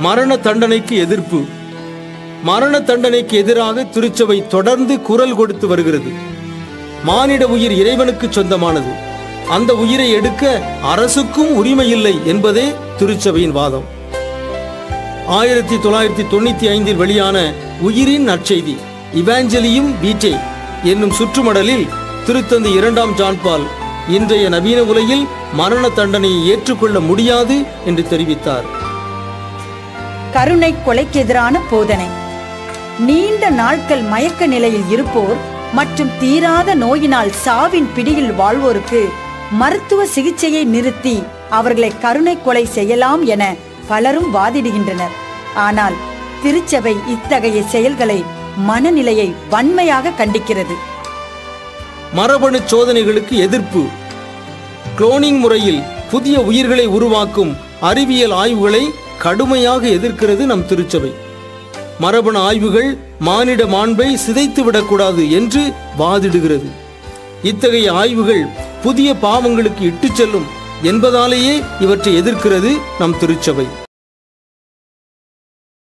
மரண தண்டனைக்கு எதிர்ப்பு மரண தண்டனைக்கு எதிராக திருச்சபை தொடர்ந்து குரல் கொடுத்து வருகிறது மானிட உயிர் இறைவனுக்கு சொந்தமானது அந்த உயிரை எடுக்க அரசுக்கும் உரிமை இல்லை என்பதே திருச்சபையின் வாதம் ஆயிரத்தி தொள்ளாயிரத்தி தொண்ணூத்தி ஐந்தில் வெளியான உயிரின் நற்செய்தி இவாஞ்சலியும் வீட்டே என்னும் சுற்றுமடலில் திருத்தந்தை இரண்டாம் ஜான்பால் இன்றைய நவீன உலகில் மரண தண்டனையை ஏற்றுக்கொள்ள முடியாது என்று தெரிவித்தார் கருணை கொலைக்கு எதிரான போதனை நீண்ட நாட்கள் மயக்க நிலையில் இருப்போர் மற்றும் தீராத நோயினால் சாவின் பிடியில் வாழ்வோருக்கு மருத்துவ சிகிச்சையை நிறுத்தி அவர்களை கருணை கொலை செய்யலாம் என பலரும் வாதிடுகின்றனர் ஆனால் திருச்சபை இத்தகைய செயல்களை மனநிலையை வன்மையாக கண்டிக்கிறது மரபணு சோதனைகளுக்கு எதிர்ப்பு குளோனிங் முறையில் புதிய உயிர்களை உருவாக்கும் அறிவியல் ஆய்வுகளை கடுமையாக எதிர்க்கிறது நம் திருச்சபை மரபணு ஆய்வுகள் மானிட மாண்பை சிதைத்து விடக்கூடாது என்று வாதிடுகிறது இத்தகைய ஆய்வுகள் புதிய பாவங்களுக்கு இட்டுச் செல்லும் என்பதாலேயே இவற்றை எதிர்க்கிறது நம் திருச்சபை